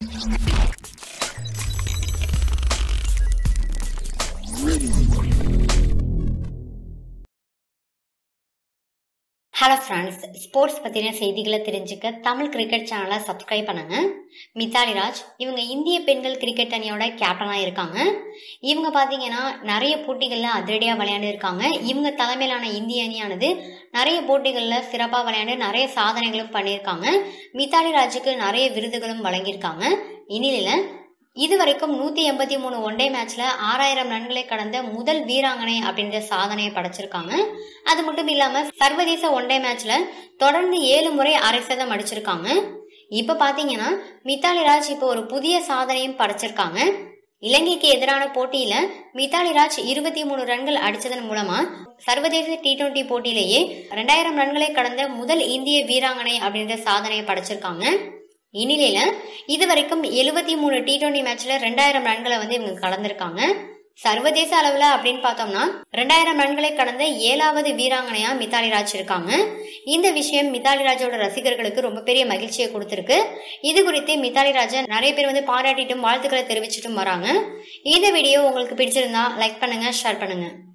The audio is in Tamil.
ஹலோ ஃப்ரெண்ட்ஸ் ஸ்போர்ட்ஸ் பற்றின செய்திகளை தெரிஞ்சுக்க தமிழ் கிரிக்கெட் சேனலை சப்ஸ்கிரைப் பண்ணுங்க மித்தாலி ராஜ் இவங்க இந்திய பெண்கள் கிரிக்கெட் அணியோட கேப்டனாக இருக்காங்க இவங்க பார்த்தீங்கன்னா நிறைய போட்டிகளில் அதிரடியாக விளையாண்டு இருக்காங்க இவங்க தலைமையிலான இந்திய அணியானது நிறைய போட்டிகளில் சிறப்பாக விளையாண்டு நிறைய சாதனைகளும் பண்ணியிருக்காங்க மித்தாலி ராஜுக்கு நிறைய விருதுகளும் வழங்கியிருக்காங்க இந்நிலையில் இதுவரைக்கும் நூத்தி எண்பத்தி மூணு ஒன்டே மேட்ச்ல ஆறாயிரம் ரன்களை கடந்த முதல் வீராங்கனை அப்படின்ற சாதனையை படைச்சிருக்காங்க அது மட்டும் இல்லாம சர்வதேச ஒன்டே மேட்ச்ல தொடர்ந்து ஏழு முறை அரை சதம் அடிச்சிருக்காங்க இப்ப பாத்தீங்கன்னா மித்தாலி ராஜ் இப்போ ஒரு புதிய சாதனையும் படைச்சிருக்காங்க இலங்கைக்கு எதிரான போட்டியில மித்தாலி ராஜ் இருபத்தி மூணு ரன்கள் அடிச்சதன் மூலமா சர்வதேச டி டுவெண்டி போட்டியிலேயே ரெண்டாயிரம் ரன்களை கடந்த முதல் இந்திய வீராங்கனை அப்படின்ற சாதனையை படைச்சிருக்காங்க இந்நிலையில இதுவரைக்கும் எழுபத்தி மூணு டி டுவெண்டி மேட்ச்ல ரெண்டாயிரம் ரன்களை வந்து இவங்க கலந்திருக்காங்க சர்வதேச அளவுல அப்படின்னு பார்த்தோம்னா ரெண்டாயிரம் ரன்களை கடந்த ஏழாவது வீராங்கனையா மித்தாலி ராஜ் இருக்காங்க இந்த விஷயம் மித்தாலி ராஜோட ரசிகர்களுக்கு ரொம்ப பெரிய மகிழ்ச்சியை கொடுத்திருக்கு இது குறித்து மித்தாலி ராஜை நிறைய பேர் வந்து பாராட்டிட்டும் வாழ்த்துக்களை தெரிவிச்சிட்டும் வராங்க இந்த வீடியோ உங்களுக்கு பிடிச்சிருந்தா லைக் பண்ணுங்க ஷேர் பண்ணுங்க